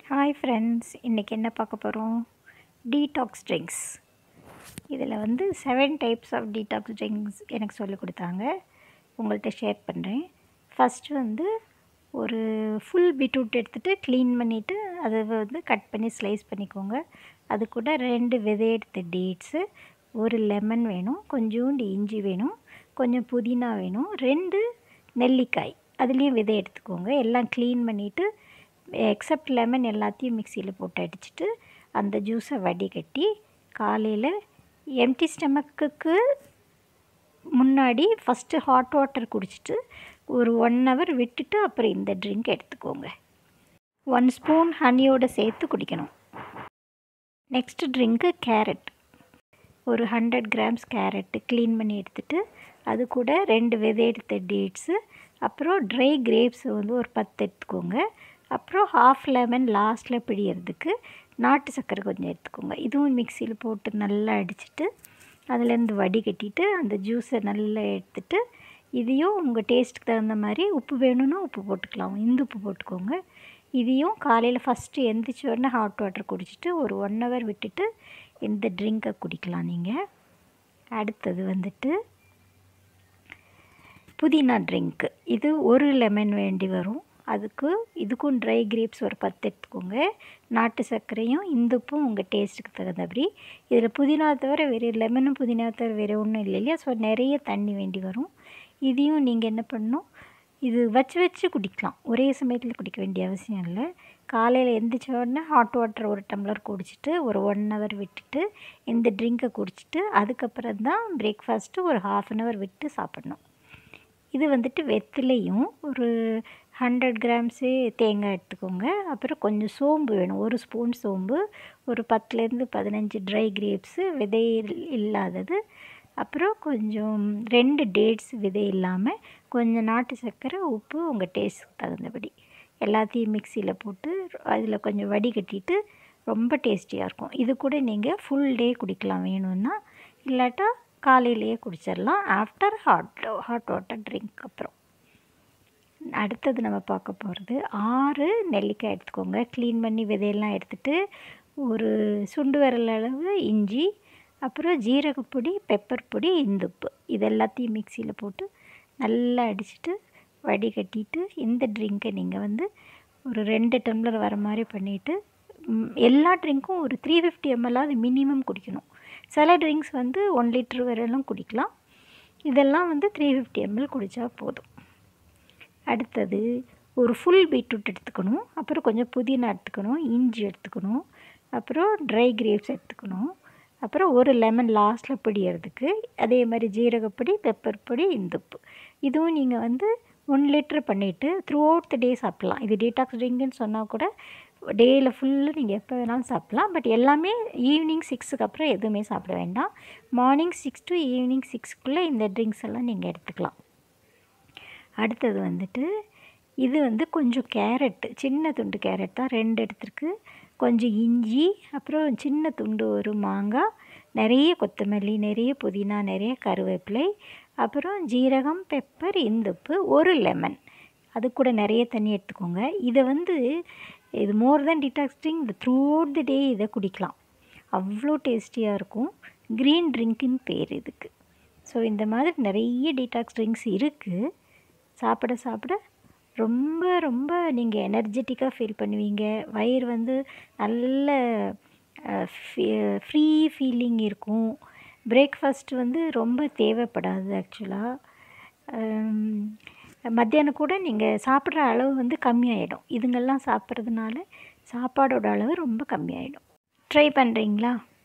hi friends இன்றைக்கி என்ன பார்க்க போகிறோம் டீடாக்ஸ் ட்ரிங்க்ஸ் இதில் வந்து seven types of detox drinks எனக்கு சொல்லிக் கொடுத்தாங்க உங்கள்கிட்ட ஷேர் பண்ணுறேன் ஃபஸ்ட்டு வந்து ஒரு ஃபுல் பீட்ரூட் எடுத்துகிட்டு க்ளீன் பண்ணிவிட்டு அதை வந்து கட் பண்ணி ஸ்லைஸ் பண்ணிக்கோங்க அது கூட ரெண்டு விதை எடுத்த டேட்ஸு ஒரு லெமன் வேணும் கொஞ்சோண்டு இஞ்சி வேணும் கொஞ்சம் புதினா வேணும் ரெண்டு நெல்லிக்காய் அதுலேயும் விதை எடுத்துக்கோங்க எல்லாம் க்ளீன் பண்ணிவிட்டு எக்ஸப்ட் லெமன் எல்லாத்தையும் மிக்சியில் போட்டு அடிச்சுட்டு அந்த ஜூஸை வடிகட்டி காலையில் எம்டி ஸ்டமக்குக்கு முன்னாடி ஃபஸ்ட்டு ஹாட் வாட்டர் குடிச்சிட்டு ஒரு ஒன் ஹவர் விட்டுட்டு அப்புறம் இந்த ட்ரிங்க் எடுத்துக்கோங்க ஒன் ஸ்பூன் ஹனியோடு சேர்த்து குடிக்கணும் நெக்ஸ்ட் ட்ரிங்க்கு கேரட் ஒரு ஹண்ட்ரட் கிராம்ஸ் கேரட்டு க்ளீன் பண்ணி எடுத்துகிட்டு அது கூட ரெண்டு விதை எடுத்த டேட்ஸு அப்புறம் ட்ரை கிரேப்ஸ் வந்து ஒரு பத்து எடுத்துக்கோங்க அப்புறம் ஹாஃப் லெமன் லாஸ்ட்டில் பிடிக்கிறதுக்கு நாட்டு சர்க்கரை கொஞ்சம் எடுத்துக்கோங்க இதுவும் மிக்சியில் போட்டு நல்லா அடிச்சுட்டு அதுலேருந்து வடிகட்டிட்டு அந்த ஜூஸை நல்லா எடுத்துட்டு இதையும் உங்கள் டேஸ்ட்டுக்கு தகுந்த மாதிரி உப்பு வேணும்னா உப்பு போட்டுக்கலாம் இந்து உப்பு போட்டுக்கோங்க இதையும் காலையில் ஃபஸ்ட்டு எந்திரிச்ச உடனே ஹாட் வாட்டர் குடிச்சிட்டு ஒரு ஒன் ஹவர் விட்டுட்டு இந்த ட்ரிங்கை குடிக்கலாம் நீங்கள் அடுத்தது வந்துட்டு புதினா ட்ரிங்க்கு இது ஒரு லெமன் வேண்டி வரும் அதுக்கு இதுக்கும் ட்ரை கிரேப்ஸ் ஒரு பத்து எடுத்துக்கோங்க நாட்டு சர்க்கரையும் இந்துப்பும் உங்கள் டேஸ்ட்டுக்கு தகுந்தபடி இதில் புதினா தவிர வேறு லெமனும் புதினா தவிர வேறு ஒன்றும் இல்லை இல்லையா ஸோ நிறைய தண்ணி வேண்டி வரும் இதையும் நீங்கள் என்ன பண்ணணும் இது வச்சு வச்சு குடிக்கலாம் ஒரே சமயத்தில் குடிக்க வேண்டிய அவசியம் இல்லை காலையில் எந்திரிச்ச உடனே ஹாட் வாட்டர் ஒரு டம்ளர் குடிச்சிட்டு ஒரு ஒன் ஹவர் விட்டுட்டு இந்த ட்ரிங்கை குடிச்சிட்டு அதுக்கப்புறம் தான் பிரேக்ஃபாஸ்ட்டு ஒரு ஹாஃப் அன் ஹவர் விட்டு சாப்பிட்ணும் இது வந்துட்டு வெத்திலையும் ஒரு ஹண்ட்ரட் கிராம்ஸு தேங்காய் எடுத்துக்கோங்க அப்புறம் கொஞ்சம் சோம்பு வேணும் ஒரு ஸ்பூன் சோம்பு ஒரு பத்துலேருந்து பதினஞ்சு ட்ரை கிரேப்ஸு விதை இல்லாதது அப்புறம் கொஞ்சம் ரெண்டு டேட்ஸ் விதை இல்லாமல் கொஞ்சம் நாட்டு சர்க்கரை உப்பு உங்கள் டேஸ்ட்டுக்கு தகுந்தபடி எல்லாத்தையும் மிக்சியில் போட்டு அதில் கொஞ்சம் வடிகட்டிட்டு ரொம்ப டேஸ்டியாக இருக்கும் இது கூட நீங்கள் ஃபுல் டே குடிக்கலாம் வேணும்னா இல்லாட்டா காலையிலேயே குடிச்சிடலாம் after hot hot water drink அப்புறம் அடுத்தது நம்ம பார்க்க போகிறது ஆறு நெல்லிக்காய் எடுத்துக்கோங்க க்ளீன் பண்ணி விதையெல்லாம் எடுத்துகிட்டு ஒரு சுண்டு விரல் அளவு இஞ்சி அப்புறம் ஜீரகப்பொடி பெப்பர் பொடி இந்துப்பு இது எல்லாத்தையும் மிக்சியில் போட்டு நல்லா அடிச்சுட்டு வடிகட்டிட்டு இந்த ட்ரிங்கை நீங்கள் வந்து ஒரு ரெண்டு டம்ளர் வர மாதிரி பண்ணிவிட்டு எல்லா ட்ரிங்க்கும் ஒரு த்ரீ ஃபிஃப்டி எம்எல்லாவது மினிமம் குடிக்கணும் சில ட்ரிங்க்ஸ் வந்து ஒன் லிட்ரு வரையிலும் குடிக்கலாம் இதெல்லாம் வந்து த்ரீ ஃபிஃப்டி எம்எல் குடித்தா போதும் அடுத்தது ஒரு ஃபுல் பீட்ரூட் எடுத்துக்கணும் அப்புறம் கொஞ்சம் புதினா எடுத்துக்கணும் இஞ்சி எடுத்துக்கணும் அப்புறம் ட்ரை கிரேப்ஸ் எடுத்துக்கணும் அப்புறம் ஒரு லெமன் லாஸ்ட்டில் பிடிக்கிறதுக்கு அதே மாதிரி ஜீரகப்பொடி பெப்பர் பொடி இந்துப்பு இதுவும் நீங்கள் வந்து ஒன் லிட்ரு பண்ணிவிட்டு த்ரூ அவுட் த டே சாப்பிட்லாம் இது டீடாக்ஸ் ட்ரிங்க்குன்னு சொன்னால் கூட டேயில் ஃபுல்லாக நீங்கள் எப்போ வேணாலும் சாப்பிட்லாம் பட் எல்லாமே ஈவினிங் சிக்ஸுக்கு அப்புறம் எதுவுமே சாப்பிட வேண்டாம் மார்னிங் சிக்ஸ் டு ஈவினிங் சிக்ஸ்க்குள்ளே இந்த ட்ரிங்க்ஸ் எல்லாம் நீங்கள் எடுத்துக்கலாம் அடுத்தது வந்துட்டு இது வந்து கொஞ்சம் கேரட்டு சின்ன துண்டு கேரட் தான் ரெண்டு எடுத்துருக்கு கொஞ்சம் இஞ்சி அப்புறம் சின்ன துண்டு ஒரு மாங்காய் நிறைய கொத்தமல்லி நிறைய புதினா நிறைய கருவேப்பிலை அப்புறம் ஜீரகம் பெப்பர் இந்துப்பு ஒரு லெமன் அது கூட நிறைய தண்ணி எடுத்துக்கோங்க இதை வந்து இது மோர் தென் டிடாக்ஸ்டிங் இந்த த்ரூ அவுட் த டே இதை குடிக்கலாம் அவ்வளோ டேஸ்டியாக இருக்கும் க்ரீன் ட்ரிங்க்குன்னு பேர் இதுக்கு ஸோ இந்த மாதிரி நிறைய டீடாக்ஸ் ட்ரிங்க்ஸ் இருக்குது சாப்பிட சாப்பிட ரொம்ப ரொம்ப நீங்கள் எனர்ஜெட்டிக்காக ஃபீல் பண்ணுவீங்க வயிறு வந்து நல்ல ஃப்ரீ ஃபீலிங் இருக்கும் பிரேக்ஃபாஸ்ட் வந்து ரொம்ப தேவைப்படாது ஆக்சுவலாக மத்தியானம் கூட நீங்கள் சாப்பிட்ற அளவு வந்து கம்மியாயிடும் இதுங்கெல்லாம் சாப்பிட்றதுனால சாப்பாடோட அளவு ரொம்ப கம்மியாயிடும் ட்ரை பண்ணுறீங்களா